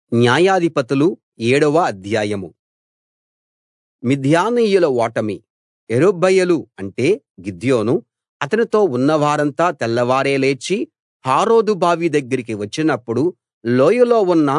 న్యాయాధిపతులు ఏడవ అధ్యాయం మిద్యానీయుల ఓటమి యెరుబ్బయలు అంటే గిద్యోను అతనితో ఉన్నవారంతా తెల్లవారే లేచి హారోదు బావి దగ్గరికి వచ్చినప్పుడు లోయలో ఉన్న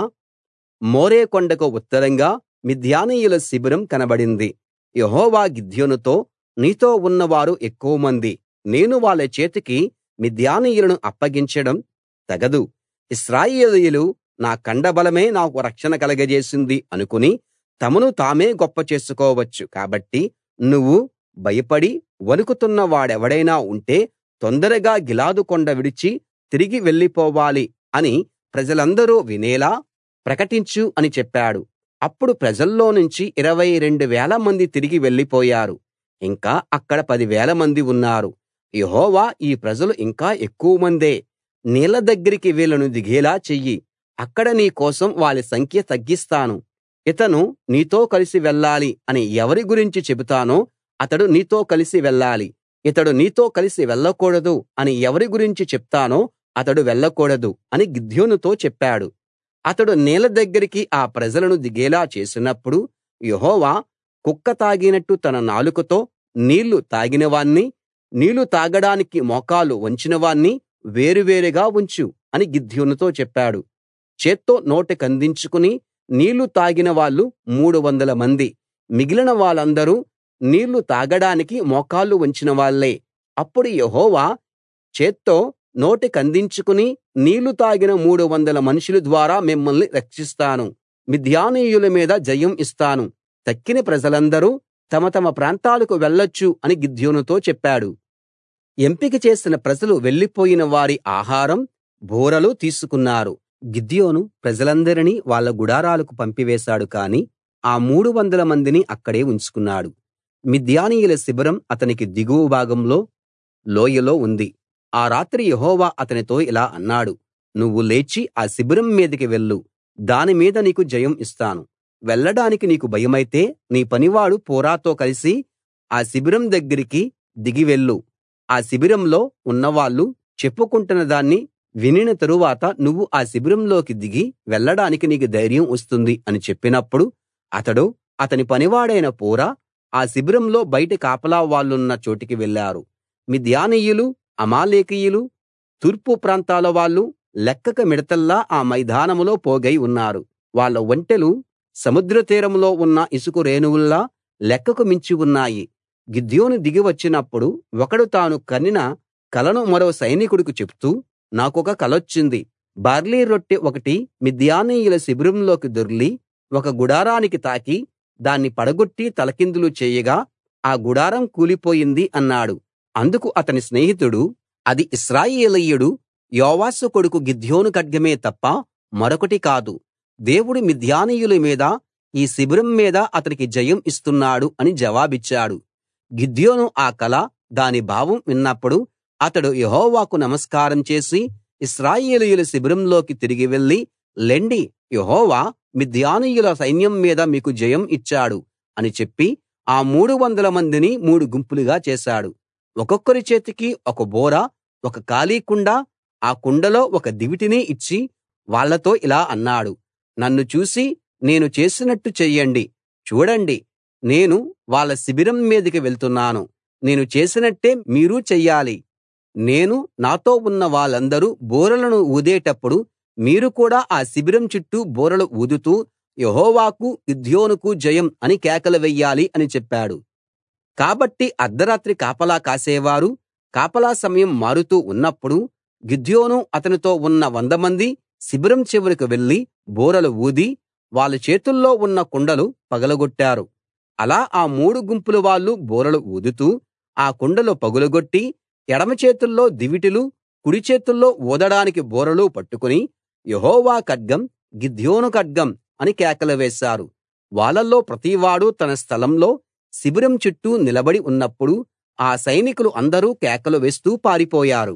మోరే కొండకు ఉత్తరంగా మిద్యానీయుల శిబిరం కనబడింది యెహోవా గిద్యోనుతో నీతో ఉన్నవారు ఎక్కువమంది నేను వాళ్ళ చేతికి మిద్యానీయులను అప్పగించడం తగదు ఇశ్రాయేలీయులు నా కండబలమే నాకు రక్షణ కలగజేసింది అనుకుని తమను తామే గొప్ప చేసుకోవచ్చు కాబట్టి నువ్వు భయపడి వణుకుతున్న వాడెవడైనా ఉంటే తొందరగా గిలాదు కొండ విడిచి తిరిగి వెళ్ళిపోవాలి అని ప్రజలందరూ వినేలా ప్రకటించు అని చెప్పాడు అప్పుడు ప్రజల్లోనుంచి ఇరవై రెండు వేలమంది తిరిగి వెళ్ళిపోయారు ఇంకా అక్కడ పదివేల మంది ఉన్నారు యెహోవా ఈ ప్రజలు ఇంకా ఎక్కువమందే నీళ్ల దగ్గరికి వీళ్ళను దిగేలా చెయ్యి అక్కడ నీ కోసం వాళ్ళ సంఖ్య తగ్గిస్తాను ఇతను నీతో కలిసి వెళ్ళాలి అని ఎవరి గురించి చెబుతానో అతడు నీతో కలిసి వెళ్ళాలి ఇతడు నీతో కలిసి వెళ్ళకూడదు అని ఎవరి గురించి చెప్తానో అతడు వెళ్ళకూడదు అని గిద్యోనుతో చెప్పాడు అతడు నీళ్ల దగ్గరికి ఆ ప్రజలను దిగేలా చేసినప్పుడు యెహోవా కుక్క తాగినట్టు తన నాలుకతో నీళ్లు తాగినవాణ్ణి నీళ్లు తాగడానికి మోకాలు వంచినవాణ్ణి వేరువేరుగా ఉంచు అని గిద్యోనుతో చెప్పాడు చేత్తో నోటికందించుకుని నీళ్లు తాగిన వాళ్ళు మూడు వందల మంది మిగిలిన వాళ్ళందరూ నీళ్లు తాగడానికి మోకాళ్ళు వంచిన వాళ్ళే అప్పుడు యెహోవా చేత్తో నోటికందించుకుని నీళ్లు తాగిన మూడు వందల మనుషుల ద్వారా మిమ్మల్ని రక్షిస్తాను మిద్యానీయుల మీద జయం ఇస్తాను తక్కిన ప్రజలందరూ తమ తమ ప్రాంతాలకు వెళ్ళొచ్చు అని గిద్యోనుతో చెప్పాడు ఎంపిక చేసిన ప్రజలు వెళ్ళిపోయిన వారి ఆహారం బూరలు తీసుకున్నారు గిద్యోను ప్రజలందరినీ వాళ్ళ గుడారాలకు పంపివేశాడు కాని ఆ మూడు వందల మందిని అక్కడే ఉంచుకున్నాడు మిద్యానీయుల శిబిరం అతనికి దిగువ భాగంలో లోయలో ఉంది ఆ రాత్రి యెహోవా అతనితో ఇలా అన్నాడు నువ్వు లేచి ఆ శిబిరం మీదికి వెళ్ళు దాని మీద నీకు జయం ఇస్తాను వెళ్ళడానికి నీకు భయమైతే నీ పనివాడు పూరాతో కలిసి ఆ శిబిరం దగ్గరికి దిగి వెళ్ళు ఆ శిబిరంలో ఉన్నవాళ్ళు చెప్పుకుంటున్న దాన్ని వినిన తరువాత నువ్వు ఆ శిబిరంలోకి దిగి వెళ్ళడానికి నీకు ధైర్యం వస్తుంది అని చెప్పినప్పుడు అతడు అతని పనివాడైన పూరా ఆ శిబిరంలో బయట కాపలా వాళ్ళున్న చోటికి వెళ్ళారు మిద్యానీయులు అమాలేకీయులు తూర్పు ప్రాంతాల వాళ్ళు లెక్కకు మిడతల్లా ఆ మైదానంలో పోగై ఉన్నారు వాళ్ళ ఒంటెలు సముద్ర తీరంలో ఉన్న ఇసుక రేణువుల్లా లెక్కకు మించి ఉన్నాయి గిద్యోను దిగి వచ్చినప్పుడు ఒకడు తాను కనిన కలను మరో సైనికుడికి చెప్తూ నాకొక కలొచ్చింది బార్లీ రొట్టె ఒకటి మిద్యానీయుల శిబిరంలోకి దొర్లి ఒక గుడారానికి తాకి దాన్ని పడగొట్టి తలకిందులు చేయగా ఆ గుడారం కూలిపోయింది అన్నాడు అందుకు అతని స్నేహితుడు అది ఇశ్రాయేలీయుడు యోవాషు కొడుకు గిద్యోను ఖడ్గమే తప్ప మరొకటి కాదు దేవుడు మిద్యానీయుల మీద ఈ శిబిరం మీద అతనికి జయం ఇస్తున్నాడు అని జవాబిచ్చాడు గిద్యోను ఆ కల దాని భావం విన్నప్పుడు అతడు యెహోవాకు నమస్కారం చేసి ఇశ్రాయేలీయుల శిబిరంలోకి తిరిగి వెళ్లి లెండి యెహోవా మిద్యానీయుల సైన్యం మీద మీకు జయం ఇచ్చాడు అని చెప్పి ఆ మూడు వందల మందిని మూడు గుంపులుగా చేశాడు ఒక్కొక్కరి చేతికి ఒక బోర ఒక ఖాళీ కుండ ఆ కుండలో ఒక దివిటిని ఇచ్చి వాళ్ళతో ఇలా అన్నాడు నన్ను చూసి నేను చేసినట్టు చెయ్యండి చూడండి నేను వాళ్ళ శిబిరం మీదికి వెళ్తున్నాను నేను చేసినట్టే మీరూ చెయ్యాలి నేను నాతో ఉన్న వాళ్ళందరూ బూరలను ఊదేటప్పుడు మీరు కూడా ఆ శిబిరం చుట్టూ బూరలు ఊదుతూ యెహోవాకు గిద్యోనుకు జయం అని కేకలు వెయ్యాలి అని చెప్పాడు కాబట్టి అర్థరాత్రి కాపలా కాసేవారు కాపలా సమయం మారుతూ ఉన్నప్పుడు గిద్యోను అతనితో ఉన్న వందమంది శిబిరం చివరికి వెళ్లి బూరలు ఊది వాళ్ళ చేతుల్లో ఉన్న కుండలు పగలగొట్టారు అలా ఆ మూడు గుంపుల వాళ్ళు బూరలు ఊదుతూ ఆ కుండలు పగులగొట్టి ఎడమ చేతుల్లో దివిటీలు కుడి చేతుల్లో ఊదడానికి బూరలు పట్టుకుని యెహోవా ఖడ్గం గిద్యోను ఖడ్గం అని కేకలు వేశారు వాళ్ళల్లో ప్రతివాడూ తన స్థలంలో శిబిరం చుట్టూ నిలబడి ఉన్నప్పుడు ఆ సైనికులు అందరూ కేకలు వేస్తూ పారిపోయారు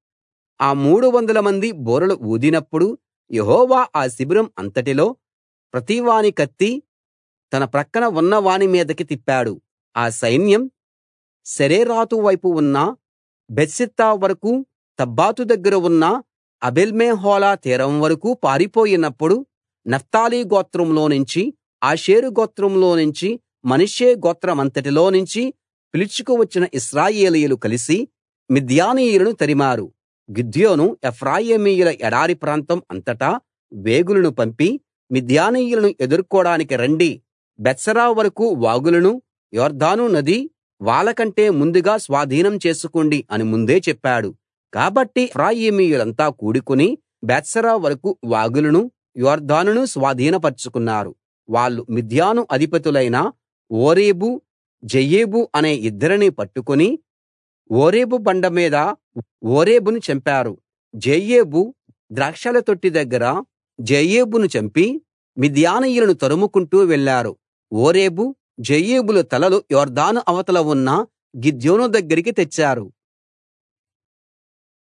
ఆ మూడు వందల మంది బూరలు ఊదినప్పుడు యెహోవా ఆ శిబిరం అంతటిలో ప్రతివాని కత్తి తన ప్రక్కన ఉన్న వాని మీదకి తిప్పాడు ఆ సైన్యం సెరేరాతు వైపు ఉన్న బేత్షిత్తా వరకూ తబ్బాతు దగ్గర ఉన్న అబేల్మెహోలా తీరం వరకూ పారిపోయినప్పుడు నఫ్తాలి గోత్రంలో నుంచి ఆషేరు గోత్రంలో నుంచి మనష్షే గోత్రమంతటిలో నుంచి పిలుచుకు వచ్చిన ఇశ్రాయేలీయులు కలిసి మిద్యానీయులను తరిమారు గిద్యోను ఎఫ్రాయిమీయుల ఎడారి ప్రాంతం అంతటా వేగులను పంపి మిద్యానీయులను ఎదుర్కోడానికి రండి బెత్సరా వరకూ వాగులను యొర్దాను నది వాళ్ళకంటే ముందుగా స్వాధీనం చేసుకోండి అని ముందే చెప్పాడు కాబట్టి ఎఫ్రాయిమీయులంతా కూడుకుని బేత్సరా వరకూ వాగులను యొర్దానును స్వాధీనపర్చుకున్నారు వాళ్ళు మిద్యాను అధిపతులైన ఓరేబు జెయేబు అనే ఇద్దరిని పట్టుకుని ఓరేబు బండ మీద ఓరేబును చంపారు జెయేబు ద్రాక్షల తొట్టి దగ్గర జెయేబును చంపి మిద్యానీయులను తరుముకుంటూ వెళ్ళారు ఓరేబు జెయేబుల తలలు యొర్దాను అవతల ఉన్న గిద్యోను దగ్గరికి తెచ్చారు